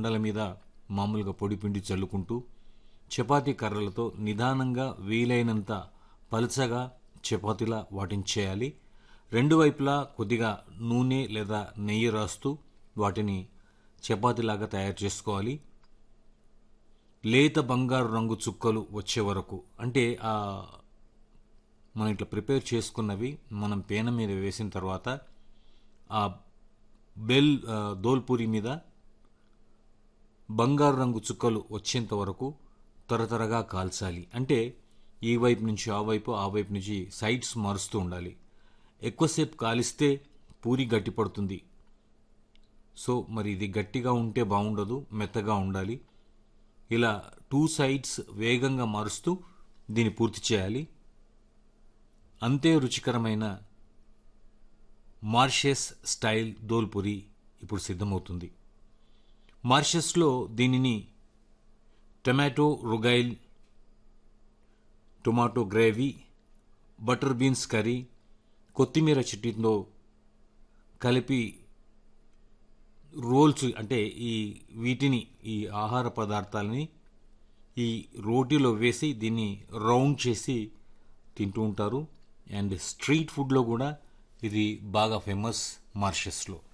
ఉండల మీద మామూలుగా పొడి పిండి చల్లుకుంటూ చపాతీ కర్రలతో నిదానంగా వీలైనంత పలుచగా చపాతీలా వాటిని చేయాలి రెండు వైపులా కొద్దిగా నూనె లేదా నెయ్యి రాస్తూ వాటిని చపాతీలాగా తయారు చేసుకోవాలి లేత బంగారు రంగు చుక్కలు వచ్చే వరకు అంటే ఆ మనం ఇట్లా ప్రిపేర్ చేసుకున్నవి మనం పేన మీద వేసిన తర్వాత ఆ బెల్ ఆ, దోల్పూరి మీద బంగారు రంగు చుక్కలు వచ్చేంత వరకు త్వర త్వరగా కాల్చాలి అంటే ఈ వైపు నుంచి ఆ వైపు ఆ వైపు నుంచి సైడ్స్ మారుస్తూ ఉండాలి ఎక్కువసేపు కాలిస్తే పూరి గట్టిపడుతుంది సో మరి ఇది గట్టిగా ఉంటే బాగుండదు మెత్తగా ఉండాలి ఇలా టూ సైడ్స్ వేగంగా మారుస్తూ దీన్ని పూర్తి చేయాలి అంతే రుచికరమైన మార్షెస్ స్టైల్ దోల్పురి ఇప్పుడు సిద్ధమవుతుంది మార్షెస్లో దీనిని టొమాటో రుగైల్ tomato gravy butter beans curry కొత్తిమీర చట్నీతో కలిపి రోల్స్ అంటే ఈ వీటిని ఈ ఆహార పదార్థాలని ఈ రోటీలో వేసి దీన్ని రౌండ్ చేసి తింటూ ఉంటారు అండ్ స్ట్రీట్ ఫుడ్లో కూడా ఇది బాగా ఫేమస్ మార్షెస్లో